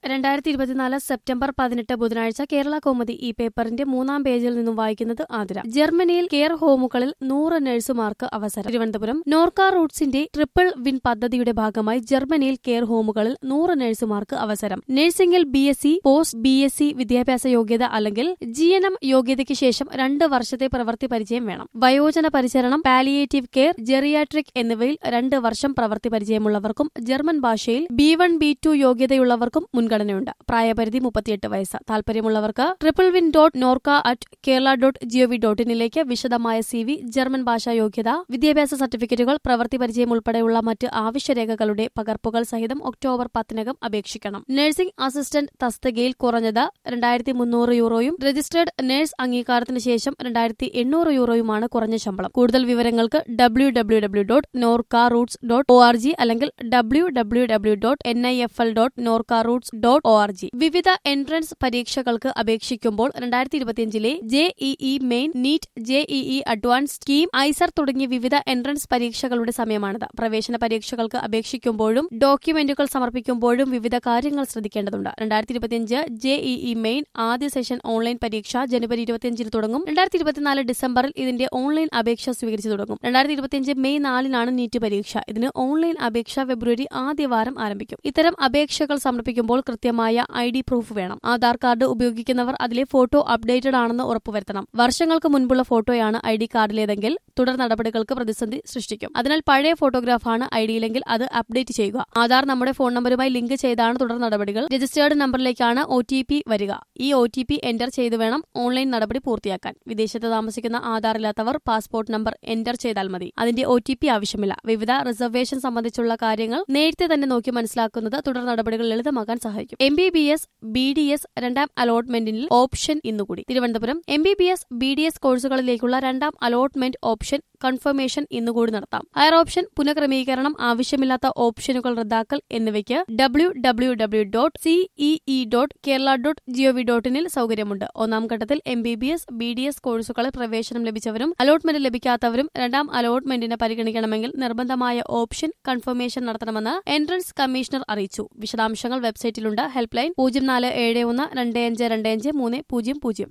രണ്ടായിരത്തി ഇരുപത്തിനാല് സെപ്റ്റംബർ പതിനെട്ട് ബുധനാഴ്ച കേരള കൗമുദി ഈ പേപ്പറിന്റെ മൂന്നാം പേജിൽ നിന്നും വായിക്കുന്നത് ആതിര ജർമ്മനിയിൽ കെയർ ഹോമുകളിൽ നൂറ് നഴ്സുമാർക്ക് അവസരം തിരുവനന്തപുരം നോർക്ക റൂട്ട്സിന്റെ ട്രിപ്പിൾ വിൻ പദ്ധതിയുടെ ഭാഗമായി ജർമ്മനിയിൽ കെയർ ഹോമുകളിൽ നൂറ് നഴ്സുമാർക്ക് അവസരം നഴ്സിംഗിൽ B S C post B S C വിദ്യാഭ്യാസ യോഗ്യത അല്ലെങ്കിൽ ജി എൻ എം യോഗ്യതയ്ക്ക് ശേഷം രണ്ട് വർഷത്തെ പ്രവൃത്തി പരിചയം വേണം വയോജന പരിചരണം പാലിയേറ്റീവ് കെയർ ജെറിയാട്രിക് എന്നിവയിൽ രണ്ട് വർഷം പ്രവൃത്തി പരിചയമുള്ളവർക്കും ജർമ്മൻ ഭാഷയിൽ ബി വൺ ബി ടു യോഗ്യതയുള്ളവർക്കും മുൻഗണനയുണ്ട് പ്രായപരിധി മുപ്പത്തിയെട്ട് വയസ്സ് താൽപര്യമുള്ളവർക്ക് triple win dot Norka at Kerala dot G O V dot ഇനിലേക്ക് വിശദമായ സി വി ജർമ്മൻ ഭാഷാ യോഗ്യത വിദ്യാഭ്യാസ സർട്ടിഫിക്കറ്റുകൾ പ്രവൃത്തി പരിചയം ഉൾപ്പെടെയുള്ള മറ്റ് ആവശ്യരേഖകളുടെ പകർപ്പുകൾ സഹിതം ഒക്ടോബർ പത്തിനകം അപേക്ഷിക്കണം നഴ്സിംഗ് അസിസ്റ്റന്റ് തസ്തികയിൽ കുറഞ്ഞത് രണ്ടായിരത്തി മുന്നൂറ് യൂറോയും രജിസ്റ്റേർഡ് നഴ്സ് അംഗീകാരത്തിന് ശേഷം രണ്ടായിരത്തി എണ്ണൂറ് യൂറോയുമാണ് കുറഞ്ഞ ശമ്പളം കൂടുതൽ വിവരങ്ങൾക്ക് W W W dot Norka roots dot O R G അല്ലെങ്കിൽ W W W dot N I F L dot Norka roots dot O R G വിവിധ എൻട്രൻസ് പരീക്ഷകൾക്ക് അപേക്ഷിക്കുമ്പോൾ രണ്ടായിരത്തി ഇരുപത്തിയഞ്ചിലെ J E E main NEET J E E advance scheme IISER തുടങ്ങിയ വിവിധ entrance പരീക്ഷകളുടെ സമയമാണിത് പ്രവേശന പരീക്ഷകൾക്ക് അപേക്ഷിക്കുമ്പോഴും ഡോക്യുമെന്റുകൾ സമർപ്പിക്കുമ്പോഴും വിവിധ കാര്യങ്ങൾ ശ്രദ്ധിക്കേണ്ടതുണ്ട് രണ്ടായിരത്തി ഇരുപത്തിയഞ്ച് ജെ ഇഇ മെയിൻ ആദ്യ സെഷൻ ഓൺലൈൻ പരീക്ഷ ജനുവരി ഇരുപത്തിയഞ്ചിന് തുടങ്ങും രണ്ടായിരത്തി ഇരുപത്തിനാല് ഡിസംബറിൽ ഇതിന്റെ ഓൺലൈൻ അപേക്ഷ സ്വീകരിച്ചു തുടങ്ങും രണ്ടായിരത്തി ഇരുപത്തിയഞ്ച് മെയ് നാലിനാണ് നീറ്റ് പരീക്ഷ ഇതിന് ഓൺലൈൻ അപേക്ഷ ഫെബ്രുവരി ആദ്യ വാരം ആരംഭിക്കും ഇത്തരം അപേക്ഷകൾ സമർപ്പിക്കുമ്പോൾ കൃത്യമായ ഐ ഡി പ്രൂഫ് വേണം ആധാർ കാർഡ് ഉപയോഗിക്കുന്നവർ അതിലെ ഫോട്ടോ അപ്ഡേറ്റഡ് ആണെന്ന് ഉറപ്പുവരുത്തണം വർഷങ്ങൾക്ക് മുൻപുള്ള ഫോട്ടോയാണ് ഐ ഡി കാർഡിലേതെങ്കിൽ തുടർ നടപടികൾക്ക് പ്രതിസന്ധി സൃഷ്ടിക്കും അതിനാൽ പഴയ ഫോട്ടോഗ്രാഫാണ് ഐ ഡിയിലെങ്കിൽ അത് അപ്ഡേറ്റ് ചെയ്യുക ആധാർ നമ്മുടെ ഫോൺ നമ്പറുമായി ലിങ്ക് ചെയ്താണ് തുടർ നടപടികൾ രജിസ്റ്റേർഡ് നമ്പറിലേക്കാണ് ഒ ടി പി വരിക ഈ ഒ ടി പി എന്റർ ചെയ്തു വേണം ഓൺലൈൻ നടപടി പൂർത്തിയാക്കാൻ വിദേശത്ത് താമസിക്കുന്ന ആധാർ ഇല്ലാത്തവർ പാസ്പോർട്ട് നമ്പർ എന്റർ ചെയ്താൽ മതി അതിന്റെ ഒ ടി പി ആവശ്യമില്ല വിവിധ റിസർവേഷൻ സംബന്ധിച്ചുള്ള കാര്യങ്ങൾ നേരത്തെ തന്നെ നോക്കി മനസ്സിലാക്കുന്നത് തുടർ നടപടികൾ ലളിതമാക്കാൻ സഹായിക്കും M B B S B D S രണ്ടാം അലോട്ട്മെന്റിൽ ഓപ്ഷൻ ഇന്നുകൂടി Thiruvananthapuram M B B S B D S കോഴ്സുകളിലേക്കുള്ള രണ്ടാം അലോട്ട്മെന്റ് ഓപ്ഷൻ കൺഫർമേഷൻ ഇന്നുകൂടി നടത്താം ഹയർ ഓപ്ഷൻ പുനഃക്രമീകരണം ആവശ്യമില്ലാത്ത ഓപ്ഷനുകൾ റദ്ദാക്കൽ എന്നിവയ്ക്ക് W W W dot C E E dot Kerala dot G O V dot ഇനിൽ സൗകര്യമുണ്ട് ഒന്നാം ഘട്ടത്തിൽ M B B S B D S കോഴ്സുകളിൽ പ്രവേശനം ലഭിച്ചവരും അലോട്ട്മെന്റ് ലഭിക്കാത്തവരും രണ്ടാം അലോട്ട്മെന്റിന് പരിഗണിക്കണമെങ്കിൽ നിർബന്ധമായ ഓപ്ഷൻ കൺഫർമേഷൻ നടത്തണമെന്ന് എൻട്രൻസ് കമ്മീഷണർ അറിയിച്ചു വിശദാംശങ്ങൾ വെബ്സൈറ്റിലുണ്ട് ഹെൽപ്പ് ലൈൻ പൂജ്യം നാല് ഏഴ് ഒന്ന് രണ്ട് അഞ്ച് രണ്ട് അഞ്ച് മൂന്ന് പൂജ്യം പൂജ്യം